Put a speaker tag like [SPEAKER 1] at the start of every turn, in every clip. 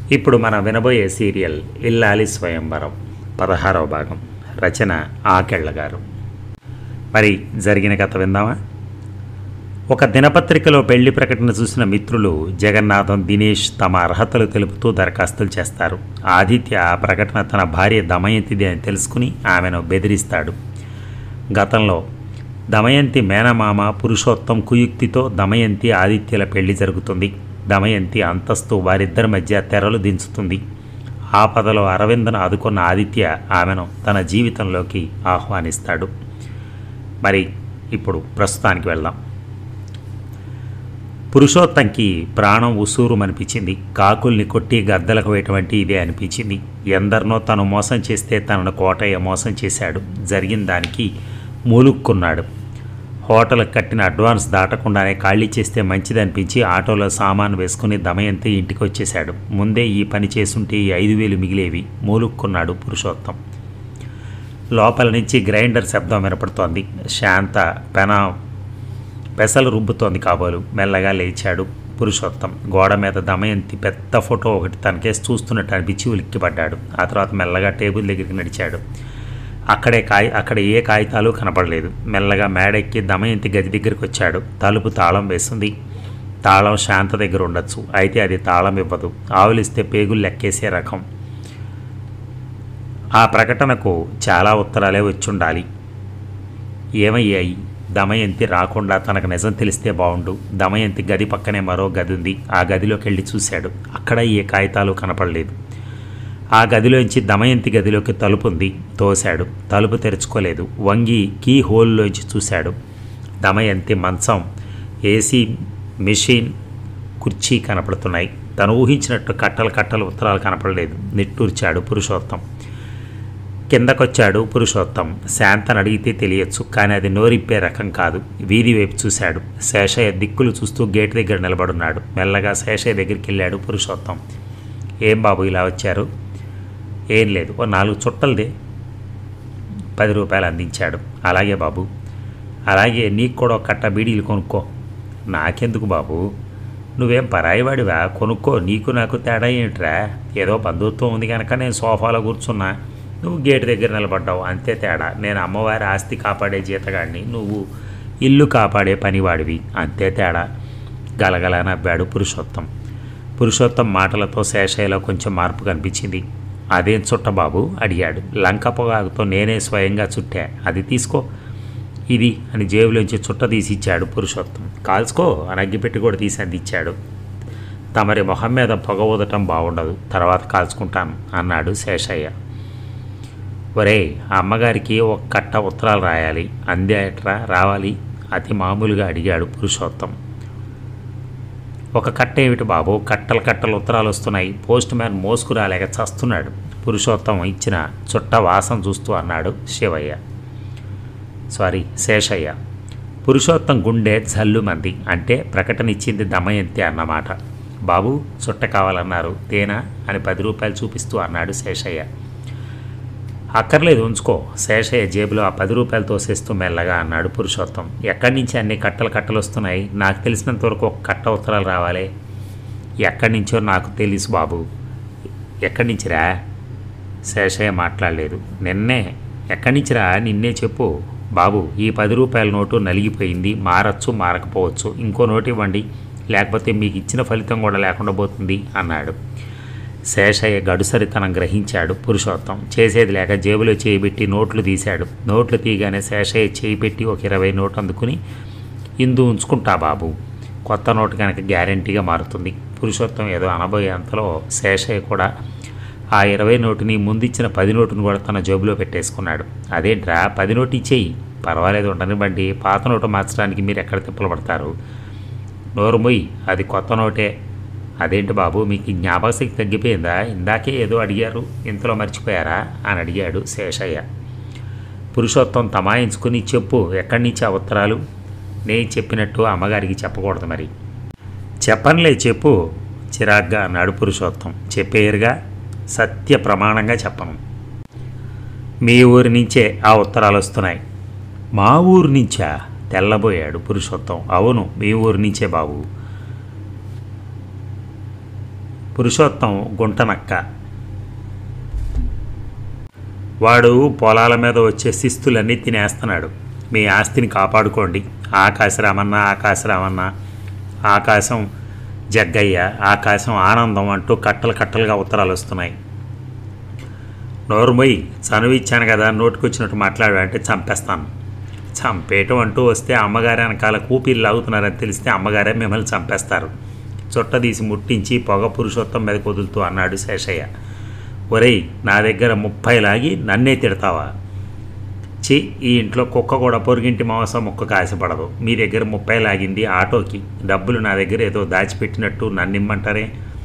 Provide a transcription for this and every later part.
[SPEAKER 1] ఇప్పుడు మనం వినబోయే సీరియల్ ఇల్లాలి స్వయంవరం పదహారవ భాగం రచన ఆకెళ్ళ గారు మరి జరిగిన కథ విందామా ఒక దినపత్రికలో పెళ్లి ప్రకటన చూసిన మిత్రులు జగన్నాథం దినేష్ తమ అర్హతలు తెలుపుతూ దరఖాస్తులు చేస్తారు ఆదిత్య ఆ ప్రకటన తన భార్య దమయంతిది అని తెలుసుకుని ఆమెను బెదిరిస్తాడు గతంలో దమయంతి మేనమామ పురుషోత్తం కుయుక్తితో దమయంతి ఆదిత్యల పెళ్లి జరుగుతుంది దమయంతి అంతస్తు వారిద్దరి మధ్య తెరలు దించుతుంది ఆపదలో అరవిందను ఆదుకున్న ఆదిత్య ఆమెను తన జీవితంలోకి ఆహ్వానిస్తాడు మరి ఇప్పుడు ప్రస్తుతానికి వెళ్దాం పురుషోత్తంకి ప్రాణం ఉసూరుమనిపించింది కాకుల్ని కొట్టి గద్దలకు వేయటువంటి ఇదే అనిపించింది ఎందరినో తను మోసం చేస్తే తనను కోటయ్య మోసం చేశాడు జరిగిన దానికి మూలుక్కున్నాడు హోటల్ కట్టిన అడ్వాన్స్ దాటకుండానే ఖాళీ చేస్తే మంచిదనిపించి ఆటోలో సామాను వేసుకుని దమయంతి ఇంటికి వచ్చేశాడు ముందే ఈ పని చేసుంటే ఈ ఐదు వేలు మిగిలేవి మూలుక్కున్నాడు పురుషోత్తం లోపల నుంచి గ్రైండర్ శబ్దం వినపడుతోంది శాంత పెన పెసలు రుబ్బుతోంది కాబోలు మెల్లగా లేచాడు పురుషోత్తం గోడ మీద దమయంతి పెద్ద ఫోటో ఒకటి తనకేసి చూస్తున్నట్టు అనిపించి ఉలిక్కిపడ్డాడు ఆ తర్వాత మెల్లగా టేబుల్ దగ్గరికి నడిచాడు అక్కడే కాయ అక్కడ ఏ కాగితాలు కనపడలేదు మెల్లగా మేడెక్కి దమయంతి గది దగ్గరికి వచ్చాడు తలుపు తాళం వేస్తుంది తాళం శాంత దగ్గర ఉండొచ్చు అయితే అది తాళం ఇవ్వదు ఆవులిస్తే పేగులు లెక్కేసే రకం ఆ ప్రకటనకు చాలా ఉత్తరాలే వచ్చుండాలి ఏమయ్యాయి దమయంతి రాకుండా తనకు నిజం తెలిస్తే బాగుండు దమయంతి గది పక్కనే మరో గది ఉంది ఆ గదిలోకి వెళ్ళి చూశాడు అక్కడ ఏ కాగితాలు కనపడలేదు ఆ గదిలోంచి దమయంతి గదిలోకి తలుపు ఉంది తోశాడు తలుపు తెరుచుకోలేదు వంగి కీ హోల్లోంచి చూశాడు దమయంతి మంచం ఏసీ మెషిన్ కుర్చీ కనపడుతున్నాయి తను ఊహించినట్టు కట్టలు కట్టలు ఉత్తరాలు కనపడలేదు నిట్టూర్చాడు పురుషోత్తం కిందకొచ్చాడు పురుషోత్తం శాంతను అడిగితే తెలియచ్చు కానీ అది నోరిప్పే రకం కాదు వీధి వైపు చూశాడు శేషయ్య దిక్కులు చూస్తూ గేట్ దగ్గర నిలబడున్నాడు మెల్లగా శేషయ్య దగ్గరికి వెళ్ళాడు పురుషోత్తం ఏం బాబు ఇలా వచ్చారు ఏం లేదు ఓ నాలుగు చుట్టలదే పది రూపాయలు అందించాడు అలాగే బాబు అలాగే నీకు కూడా ఒక కట్ట బీడీలు కొనుక్కో నాకెందుకు బాబు నువ్వేం పరాయివాడివా కొనుక్కో నీకు నాకు తేడా ఏమిట్రా ఏదో బంధుత్వం ఉంది కనుక నేను సోఫాలో కూర్చున్నా నువ్వు గేట్ దగ్గర నిలబడ్డావు అంతే తేడా నేను అమ్మవారి ఆస్తి కాపాడే జీతగాడిని నువ్వు ఇల్లు కాపాడే పనివాడివి అంతే తేడా గలగల నవ్వాడు పురుషోత్తం పురుషోత్తం మాటలతో శేషయ్యలో కొంచెం మార్పు కనిపించింది అదేం చుట్ట బాబు అడిగాడు లంక పొగాకుతో నేనే స్వయంగా చుట్టా అది తీసుకో ఇది అని జేబులోంచి చుట్ట తీసి ఇచ్చాడు పురుషోత్తం కాల్చుకో అని అగ్గిపెట్టి కూడా తీసి అందించాడు తమరి మొహం మీద పొగ ఊదటం బాగుండదు తర్వాత కాల్చుకుంటాను అన్నాడు శేషయ్య ఒరేయ్ ఆ అమ్మగారికి ఒక కట్ట ఉత్తరాలు రాయాలి అందేట్రా రావాలి అతి మామూలుగా అడిగాడు పురుషోత్తం ఒక కట్ట ఏమిటి బాబు కట్టలు కట్టలు ఉత్తరాలు వస్తున్నాయి పోస్ట్ మ్యాన్ మోసుకు రాలేక చస్తున్నాడు పురుషోత్తం ఇచ్చిన చుట్ట వాసన చూస్తూ అన్నాడు శివయ్య సారీ శేషయ్య పురుషోత్తం గుండె జల్లుమంది అంటే ప్రకటన ఇచ్చింది దమయంతి అన్నమాట బాబు చుట్ట కావాలన్నారు తేనా అని పది రూపాయలు చూపిస్తూ అన్నాడు శేషయ్య అక్కర్లేదు ఉంచుకో శేషయ్య జేబులో ఆ పది రూపాయలు తోసేస్తూ మెల్లగా అన్నాడు పురుషోత్తం ఎక్కడి నుంచి అన్ని కట్టలు కట్టలు వస్తున్నాయి నాకు తెలిసినంత వరకు ఒక కట్ట ఉత్తరాలు రావాలి ఎక్కడి నుంచో నాకు తెలుసు బాబు ఎక్కడి నుంచిరా శేషయ్య మాట్లాడలేదు నిన్నే ఎక్కడి నుంచిరా నిన్నే చెప్పు బాబు ఈ పది రూపాయల నోటు నలిగిపోయింది మారచ్చు మారకపోవచ్చు ఇంకో నోటు ఇవ్వండి లేకపోతే మీకు ఇచ్చిన ఫలితం కూడా లేకుండా పోతుంది అన్నాడు శేషయ్య గడుసరితనం గ్రహించాడు పురుషోత్తం చేసేది లేక జేబులో చేయిబెట్టి నోట్లు తీశాడు నోట్లు తీయగానే శేషయ్య చేయి పెట్టి ఒక ఇరవై నోటు అందుకుని ఇందు ఉంచుకుంటా బాబు కొత్త నోటు కనుక గ్యారంటీగా మారుతుంది పురుషోత్తం ఏదో అనబోయే అంతలో శేషయ్య కూడా ఆ ఇరవై నోటుని ముందిచ్చిన పది నోటును కూడా తన జేబులో పెట్టేసుకున్నాడు అదేంట్రా పది నోటు ఇచ్చేయి పర్వాలేదు ఉండనివ్వండి పాత నోటు మార్చడానికి మీరు ఎక్కడ తిప్పలు పడతారు నోరు మొయ్యి అది కొత్త నోటే అదేంటి బాబు మీకు ఈ జ్ఞాపకశక్తి తగ్గిపోయిందా ఇందాకే ఏదో అడిగారు ఇంతలో మర్చిపోయారా అని అడిగాడు శేషయ్య పురుషోత్తం తమాయించుకుని చెప్పు ఎక్కడి నుంచి ఆ ఉత్తరాలు నేను చెప్పినట్టు అమ్మగారికి చెప్పకూడదు మరి చెప్పనులే చెప్పు చిరాగ్గా అన్నాడు పురుషోత్తం చెప్పేయరుగా సత్య ప్రమాణంగా చెప్పను మీ ఊరి నుంచే ఆ ఉత్తరాలు వస్తున్నాయి మా ఊరు నుంచా తెల్లబోయాడు పురుషోత్తం అవును మీ ఊరి నుంచే బాబు పురుషోత్తం గుంటనక్క వాడు పొలాల మీద వచ్చే శిస్తులన్నీ తినేస్తున్నాడు మీ ఆస్తిని కాపాడుకోండి ఆకాశరామన్న ఆకాశరామన్న ఆకాశం జగ్గయ్య ఆకాశం ఆనందం అంటూ కట్టలు కట్టలుగా ఉత్తరాలు వస్తున్నాయి నోరుమొయ్యి చనువు ఇచ్చాను కదా నోటికొచ్చినట్టు మాట్లాడు అంటే చంపేస్తాను చంపేయటం అంటూ వస్తే అమ్మగారి వెనకాల కూపీలు లాగుతున్నారని తెలిస్తే అమ్మగారే మిమ్మల్ని చంపేస్తారు చుట్ట తీసి ముట్టించి పొగ పురుషోత్తం మీద కుదులుతూ అన్నాడు శేషయ్య ఒరేయ్ నా దగ్గర ముప్పై లాగి నన్నే తిడతావా చి ఈ ఇంట్లో కుక్క కూడా పొరుగింటి మాంసం ముక్కకు ఆశపడదు మీ దగ్గర ముప్పై లాగింది ఆటోకి డబ్బులు నా దగ్గర ఏదో దాచిపెట్టినట్టు నన్ను ఇమ్మంటారే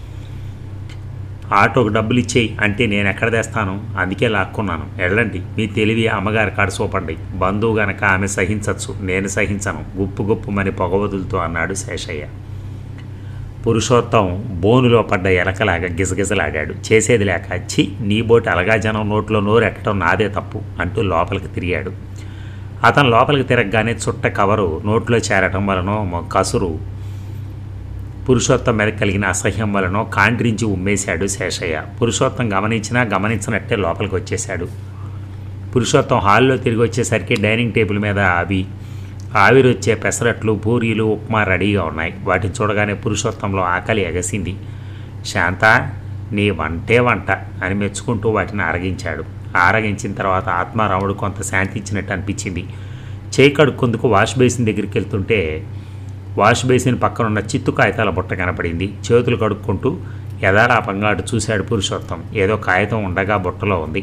[SPEAKER 1] ఆటోకు డబ్బులు ఇచ్చేయి అంటే నేను ఎక్కడ తెస్తాను అందుకే లాక్కున్నాను వెళ్ళండి మీ తెలివి అమ్మగారి కాడ చూపండి బంధువు గనక ఆమె సహించచ్చు నేను సహించను గుప్పు గుప్పుమని పొగ వదులుతూ అన్నాడు శేషయ్య పురుషోత్తం బోనులో పడ్డ ఎలకలాగా గిజగిజలాడాడు చేసేది లేక చి నీ బోటి అలగా జనం నోట్లో నోరెట్టడం నాదే తప్పు అంటూ లోపలికి తిరిగాడు అతను లోపలికి తిరగగానే చుట్ట కవరు నోట్లో చేరటం వలనో మొ- కసురు పురుషోత్తం మీద కలిగిన అసహ్యం వలనో కాండ్రించి ఉమ్మేశాడు శేషయ్య పురుషోత్తం గమనించినా గమనించినట్టే లోపలికి వచ్చేశాడు పురుషోత్తం హాల్లో తిరిగి వచ్చేసరికి డైనింగ్ టేబుల్ మీద అవి ఆవిరి వచ్చే పెసరట్లు పూరీలు ఉప్మా రెడీగా ఉన్నాయి వాటిని చూడగానే పురుషోత్తంలో ఆకలి ఎగసింది శాంత నీ వంటే వంట అని మెచ్చుకుంటూ వాటిని ఆరగించాడు ఆరగించిన తర్వాత ఆత్మారాముడు కొంత శాంతి ఇచ్చినట్టు అనిపించింది చేయి కడుక్కుందుకు వాష్ బేసిన్ దగ్గరికి వెళ్తుంటే వాష్ బేసిన్ పక్కన ఉన్న చిత్తు కాగితాల బుట్ట కనపడింది చేతులు కడుక్కుంటూ యథాలాపంగా అటు చూశాడు పురుషోత్తం ఏదో కాగితం ఉండగా బుట్టలో ఉంది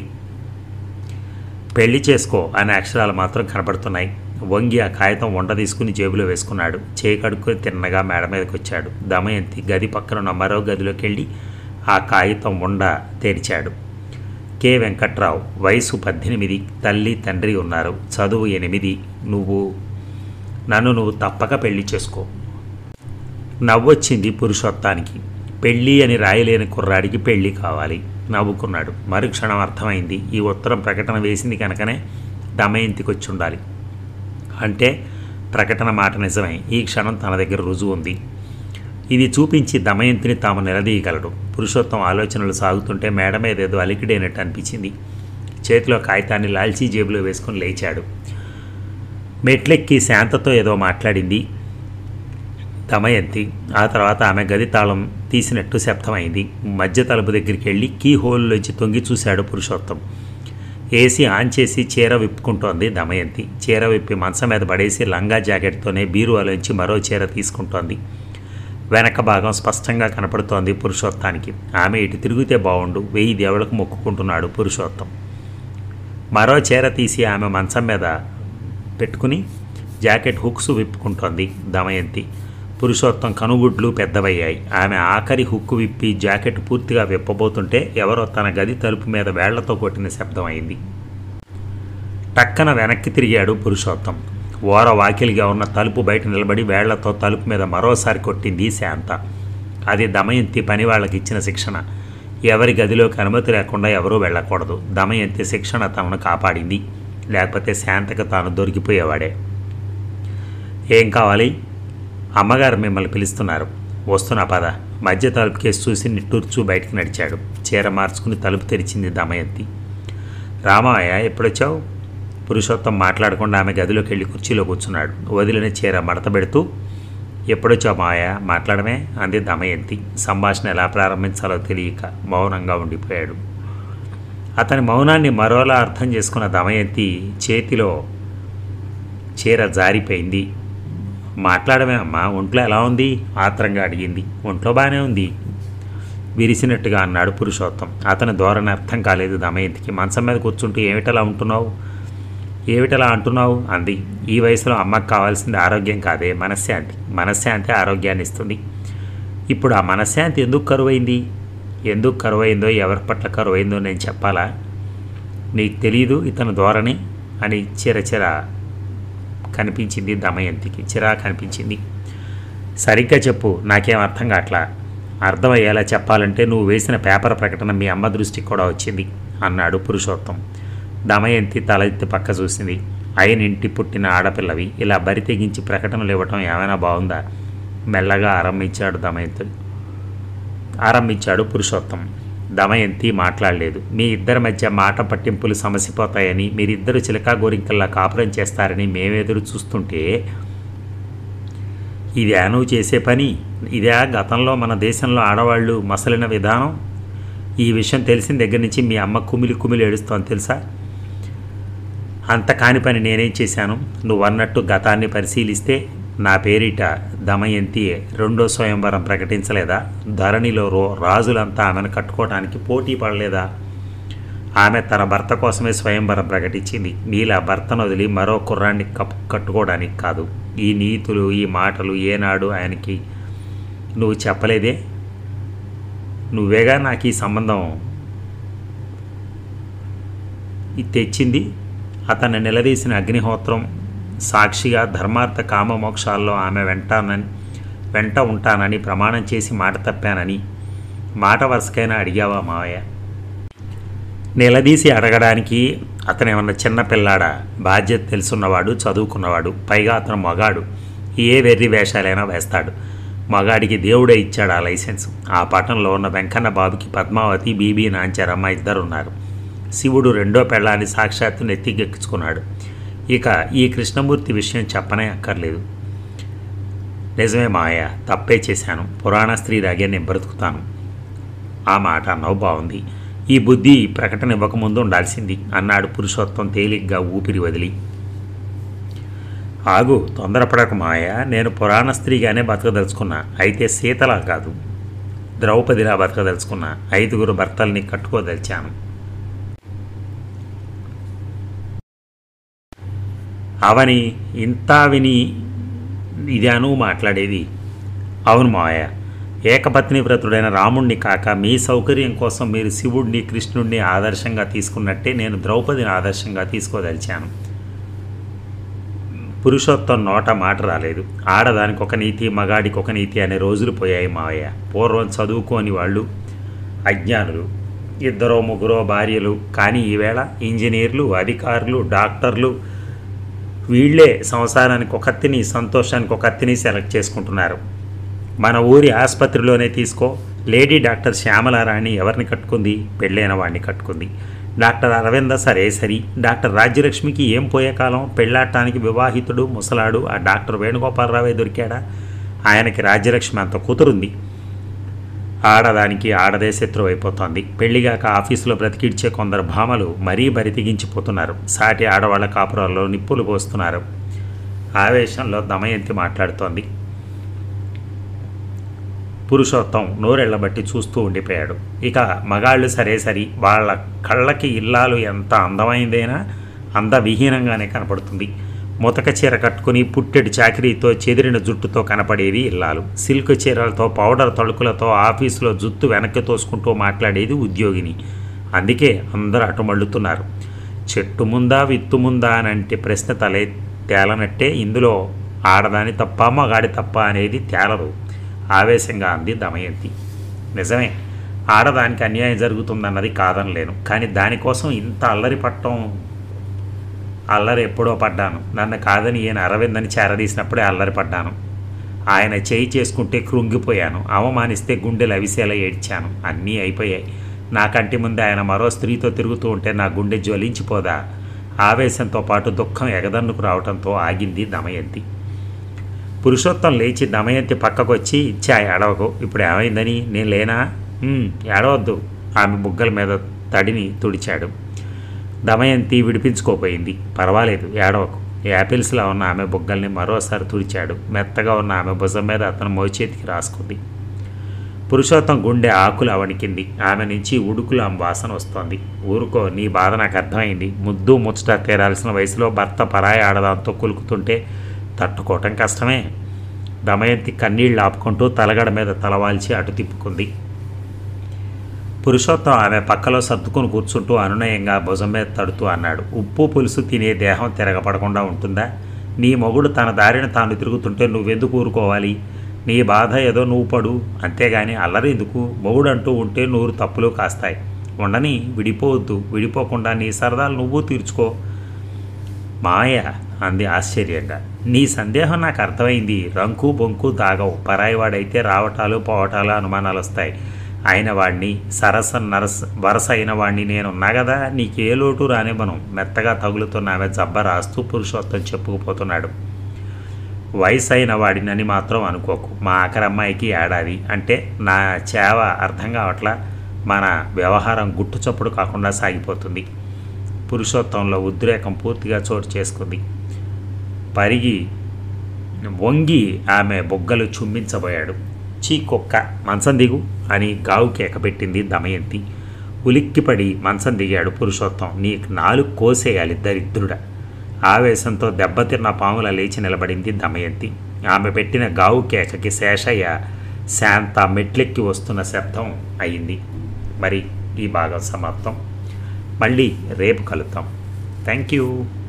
[SPEAKER 1] పెళ్లి చేసుకో అనే అక్షరాలు మాత్రం కనపడుతున్నాయి వంగి ఆ కాగితం వంట తీసుకుని జేబులో వేసుకున్నాడు చేయి కడుక్కొని తిన్నగా మేడ మీదకి వచ్చాడు దమయంతి గది పక్కన ఉన్న మరో గదిలోకి వెళ్ళి ఆ కాగితం ఉండ తెరిచాడు కె వెంకట్రావు వయసు పద్దెనిమిది తల్లి తండ్రి ఉన్నారు చదువు ఎనిమిది నువ్వు నన్ను నువ్వు తప్పక పెళ్లి చేసుకో నవ్వొచ్చింది పురుషోత్తానికి పెళ్ళి అని రాయలేని కుర్రాడికి పెళ్ళి కావాలి నవ్వుకున్నాడు మరుక్షణం అర్థమైంది ఈ ఉత్తరం ప్రకటన వేసింది కనుకనే దమయంతికి వచ్చి ఉండాలి అంటే ప్రకటన మాట నిజమే ఈ క్షణం తన దగ్గర రుజువు ఉంది ఇది చూపించి దమయంతిని తాము నిలదీయగలడు పురుషోత్తం ఆలోచనలు సాగుతుంటే మేడ మీద ఏదో అలికిడైనట్టు అనిపించింది చేతిలో కాగితాన్ని లాల్చీ జేబులో వేసుకుని లేచాడు మెట్లెక్కి శాంతతో ఏదో మాట్లాడింది దమయంతి ఆ తర్వాత ఆమె గది తాళం తీసినట్టు శబ్దమైంది మధ్య తలుపు దగ్గరికి వెళ్ళి కీ హోల్లోంచి తొంగి చూశాడు పురుషోత్తం ఏసీ ఆన్ చేసి చీర విప్పుకుంటోంది దమయంతి చీర విప్పి మంచం మీద పడేసి లంగా జాకెట్తోనే బీరువాలోంచి మరో చీర తీసుకుంటోంది వెనక భాగం స్పష్టంగా కనపడుతోంది పురుషోత్తానికి ఆమె ఇటు తిరిగితే బాగుండు వెయ్యి దేవులకు మొక్కుకుంటున్నాడు పురుషోత్తం మరో చీర తీసి ఆమె మంచం మీద పెట్టుకుని జాకెట్ హుక్స్ విప్పుకుంటోంది దమయంతి పురుషోత్తం కనుగుడ్లు పెద్దవయ్యాయి ఆమె ఆఖరి హుక్కు విప్పి జాకెట్ పూర్తిగా విప్పబోతుంటే ఎవరో తన గది తలుపు మీద వేళ్లతో కొట్టిన శబ్దం అయింది టక్కన వెనక్కి తిరిగాడు పురుషోత్తం ఓర వాకిలిగా ఉన్న తలుపు బయట నిలబడి వేళ్లతో తలుపు మీద మరోసారి కొట్టింది శాంత అది దమయంతి పని వాళ్ళకి ఇచ్చిన శిక్షణ ఎవరి గదిలోకి అనుమతి లేకుండా ఎవరూ వెళ్ళకూడదు దమయంతి శిక్షణ తనను కాపాడింది లేకపోతే శాంతకు తాను దొరికిపోయేవాడే ఏం కావాలి అమ్మగారు మిమ్మల్ని పిలుస్తున్నారు వస్తున్నా పద మధ్య తలుపు కేసు చూసి నిట్టూర్చు బయటికి నడిచాడు చీర మార్చుకుని తలుపు తెరిచింది దమయంతి రామయ్య ఎప్పుడొచ్చావు పురుషోత్తం మాట్లాడకుండా ఆమె గదిలోకి వెళ్ళి కుర్చీలో కూర్చున్నాడు వదిలిన చీర మడత పెడుతూ ఎప్పుడొచ్చావు మాయ మాట్లాడమే అంది దమయంతి సంభాషణ ఎలా ప్రారంభించాలో తెలియక మౌనంగా ఉండిపోయాడు అతని మౌనాన్ని మరోలా అర్థం చేసుకున్న దమయంతి చేతిలో చీర జారిపోయింది మాట్లాడమే అమ్మా ఒంట్లో ఎలా ఉంది ఆత్రంగా అడిగింది ఒంట్లో బాగానే ఉంది విరిసినట్టుగా అన్నాడు పురుషోత్తం అతని ధోరణి అర్థం కాలేదు దమయంతికి మంచం మీద కూర్చుంటూ ఏమిటలా ఉంటున్నావు ఏమిటలా అంటున్నావు అంది ఈ వయసులో అమ్మకు కావాల్సింది ఆరోగ్యం కాదే మనశ్శాంతి మనశ్శాంతి ఆరోగ్యాన్ని ఇస్తుంది ఇప్పుడు ఆ మనశ్శాంతి ఎందుకు కరువైంది ఎందుకు కరువైందో ఎవరి పట్ల కరువైందో నేను చెప్పాలా నీకు తెలియదు ఇతని ధోరణి అని చిరచిర కనిపించింది దమయంతికి చిరా కనిపించింది సరిగ్గా చెప్పు నాకేం అర్థం కావట్లా అర్థమయ్యేలా చెప్పాలంటే నువ్వు వేసిన పేపర్ ప్రకటన మీ అమ్మ దృష్టికి కూడా వచ్చింది అన్నాడు పురుషోత్తం దమయంతి తల ఎత్తి పక్క చూసింది అయిన ఇంటి పుట్టిన ఆడపిల్లవి ఇలా బరి తెగించి ప్రకటనలు ఇవ్వటం ఏమైనా బాగుందా మెల్లగా ఆరంభించాడు దమయంతుడు ఆరంభించాడు పురుషోత్తం దమయంతి మాట్లాడలేదు మీ ఇద్దరి మధ్య మాట పట్టింపులు సమసిపోతాయని మీరిద్దరు చిలకా గోరింకల్లా కాపురం చేస్తారని మేమెదురు చూస్తుంటే ఇదే నువ్వు చేసే పని ఇదే గతంలో మన దేశంలో ఆడవాళ్ళు మసలిన విధానం ఈ విషయం తెలిసిన దగ్గర నుంచి మీ అమ్మ కుమిలి కుమిలి ఏడుస్తోంది తెలుసా అంత కాని పని నేనేం చేశాను నువ్వు అన్నట్టు గతాన్ని పరిశీలిస్తే నా పేరిట దమయంతి రెండో స్వయంవరం ప్రకటించలేదా ధరణిలో రో రాజులంతా ఆమెను కట్టుకోవడానికి పోటీ పడలేదా ఆమె తన భర్త కోసమే స్వయంవరం ప్రకటించింది నీలా భర్తను వదిలి మరో కుర్రాన్ని కప్ కట్టుకోవడానికి కాదు ఈ నీతులు ఈ మాటలు ఏనాడు ఆయనకి నువ్వు చెప్పలేదే నువ్వేగా నాకు ఈ సంబంధం ఇది తెచ్చింది అతన్ని నిలదీసిన అగ్నిహోత్రం సాక్షిగా ధర్మార్థ కామ మోక్షాల్లో ఆమె వెంటానని వెంట ఉంటానని ప్రమాణం చేసి మాట తప్పానని మాట వరుసకైనా అడిగావా మావయ్య నిలదీసి అడగడానికి అతను ఏమన్నా చిన్న పిల్లాడా బాధ్యత తెలుసున్నవాడు చదువుకున్నవాడు పైగా అతను మగాడు ఏ వెర్రి వేషాలైనా వేస్తాడు మగాడికి దేవుడే ఇచ్చాడు ఆ లైసెన్స్ ఆ పట్టణంలో ఉన్న వెంకన్న బాబుకి పద్మావతి బీబీ నాంచారమ్మ ఇద్దరున్నారు శివుడు రెండో పెళ్ళాన్ని సాక్షాత్తు నెత్తికెక్కించుకున్నాడు ఇక ఈ కృష్ణమూర్తి విషయం చెప్పనే అక్కర్లేదు నిజమే మాయ తప్పే చేశాను పురాణ స్త్రీ రాగే నేను బ్రతుకుతాను ఆ మాట అన్నవు బాగుంది ఈ బుద్ధి ప్రకటన ఇవ్వకముందు ఉండాల్సింది అన్నాడు పురుషోత్తం తేలిగ్గా ఊపిరి వదిలి ఆగు తొందరపడక మాయ నేను పురాణ స్త్రీగానే బతకదలుచుకున్నా అయితే సీతలా కాదు ద్రౌపదిలా బతకదలుచుకున్నా ఐదుగురు భర్తల్ని కట్టుకోదలిచాను అవని ఇంత విని ఇదాను మాట్లాడేది అవును మాయ ఏకపత్ని వ్రతుడైన రాముణ్ణి కాక మీ సౌకర్యం కోసం మీరు శివుడిని కృష్ణుడిని ఆదర్శంగా తీసుకున్నట్టే నేను ద్రౌపదిని ఆదర్శంగా తీసుకోదలిచాను పురుషోత్తం నోట మాట రాలేదు ఆడదానికి ఒక నీతి మగాడికి ఒక నీతి అనే రోజులు పోయాయి మావయ్య పూర్వం చదువుకోని వాళ్ళు అజ్ఞానులు ఇద్దరో ముగ్గురో భార్యలు కానీ ఈవేళ ఇంజనీర్లు అధికారులు డాక్టర్లు వీళ్ళే సంసారానికి ఒక అత్తిని సంతోషానికి ఒక అత్తిని సెలెక్ట్ చేసుకుంటున్నారు మన ఊరి ఆసుపత్రిలోనే తీసుకో లేడీ డాక్టర్ శ్యామలారాణి ఎవరిని కట్టుకుంది పెళ్ళైన వాడిని కట్టుకుంది డాక్టర్ అరవింద సరే సరి డాక్టర్ రాజ్యలక్ష్మికి ఏం పోయే కాలం పెళ్ళాటానికి వివాహితుడు ముసలాడు ఆ డాక్టర్ వేణుగోపాలరావే దొరికాడా ఆయనకి రాజ్యలక్ష్మి అంత కూతురుంది ఆడదానికి ఆడదే శత్రువు అయిపోతోంది పెళ్లిగాక ఆఫీసులో బ్రతికిడ్చే కొందరు భామలు మరీ బరితిగించిపోతున్నారు సాటి ఆడవాళ్ల కాపురాల్లో నిప్పులు పోస్తున్నారు ఆవేశంలో దమయంతి మాట్లాడుతోంది పురుషోత్తం నోరెళ్లబట్టి చూస్తూ ఉండిపోయాడు ఇక మగాళ్ళు సరే సరి వాళ్ళ కళ్ళకి ఇల్లాలు ఎంత అందమైందైనా అందవిహీనంగానే కనపడుతుంది ముతక చీర కట్టుకుని పుట్టెడు చాకిరీతో చెదిరిన జుట్టుతో కనపడేది ఇల్లాలు సిల్క్ చీరలతో పౌడర్ తళుకులతో ఆఫీసులో జుత్తు వెనక్కి తోసుకుంటూ మాట్లాడేది ఉద్యోగిని అందుకే అందరూ అటు మళ్ళుతున్నారు చెట్టు ముందా విత్తు ముందా అని అంటే ప్రశ్న తలే తేలనట్టే ఇందులో ఆడదాని తప్ప మగాడి తప్ప అనేది తేలదు ఆవేశంగా అంది దమయంతి నిజమే ఆడదానికి అన్యాయం జరుగుతుందన్నది కాదనలేను కానీ దానికోసం ఇంత అల్లరి పట్టం అల్లరి ఎప్పుడో పడ్డాను నన్ను కాదని ఈయన అరవిందని చేరదీసినప్పుడే అల్లరి పడ్డాను ఆయన చేయి చేసుకుంటే కృంగిపోయాను అవమానిస్తే గుండెలు అవిసేలా ఏడ్చాను అన్నీ అయిపోయాయి నా కంటి ముందే ఆయన మరో స్త్రీతో తిరుగుతూ ఉంటే నా గుండె జ్వలించిపోదా ఆవేశంతో పాటు దుఃఖం ఎగదన్నుకు రావడంతో ఆగింది దమయంతి పురుషోత్తం లేచి దమయంతి పక్కకొచ్చి ఇచ్చా ఏడవకు ఇప్పుడు ఏమైందని నేను లేనా "ఉమ్, ఏడవద్దు ఆమె బుగ్గల మీద తడిని తుడిచాడు దమయంతి విడిపించుకోపోయింది పర్వాలేదు ఏడవకు యాపిల్స్లో ఉన్న ఆమె బుగ్గల్ని మరోసారి తుడిచాడు మెత్తగా ఉన్న ఆమె భుజం మీద అతను మోచేతికి రాసుకుంది పురుషోత్తం గుండె ఆకులు అవణికింది ఆమె నుంచి ఉడుకుల వాసన వస్తోంది ఊరుకో నీ బాధ నాకు అర్థమైంది ముద్దు ముచ్చట తీరాల్సిన వయసులో భర్త పరాయి ఆడదాంతో కులుకుతుంటే తట్టుకోవటం కష్టమే దమయంతి కన్నీళ్ళు ఆపుకుంటూ తలగడ మీద తలవాల్చి అటు తిప్పుకుంది పురుషోత్తం ఆమె పక్కలో సర్దుకుని కూర్చుంటూ అనునయంగా భుజం మీద తడుతూ అన్నాడు ఉప్పు పులుసు తినే దేహం తిరగపడకుండా ఉంటుందా నీ మొగుడు తన దారిన తాను తిరుగుతుంటే నువ్వెందుకు ఊరుకోవాలి నీ బాధ ఏదో నువ్వు పడు అంతేగాని అల్లరి ఎందుకు మొగుడు అంటూ ఉంటే నూరు తప్పులు కాస్తాయి ఉండని విడిపోవద్దు విడిపోకుండా నీ సరదాలు నువ్వు తీర్చుకో మాయ అంది ఆశ్చర్యంగా నీ సందేహం నాకు అర్థమైంది రంకు బొంకు దాగవు పరాయివాడైతే రావటాలు పోవటాలు అనుమానాలు వస్తాయి అయిన వాడిని సరస నరస వరస అయిన వాడిని నేనున్నా కదా నీకే లోటు రానివ్వను మెత్తగా తగులుతున్న ఆమె జబ్బ రాస్తూ పురుషోత్తం చెప్పుకుపోతున్నాడు వయసు అయిన వాడినని మాత్రం అనుకోకు మా ఆఖరి అమ్మాయికి ఏడాది అంటే నా చేవ అర్థం కావట్లా మన వ్యవహారం గుట్టు చప్పుడు కాకుండా సాగిపోతుంది పురుషోత్తంలో ఉద్రేకం పూర్తిగా చోటు చేసుకుంది పరిగి వంగి ఆమె బొగ్గలు చుమ్మించబోయాడు చీ కుక్క మంచం దిగు అని గావు కేక పెట్టింది దమయంతి ఉలిక్కిపడి మంచం దిగాడు పురుషోత్తం నీకు నాలుగు కోసేయాలి దరిద్రుడ ఆవేశంతో దెబ్బతిన్న పాముల లేచి నిలబడింది దమయంతి ఆమె పెట్టిన గావు కేకకి శేషయ్య శాంత మెట్లెక్కి వస్తున్న శబ్దం అయింది మరి ఈ భాగం సమాప్తం మళ్ళీ రేపు కలుద్దాం థ్యాంక్ యూ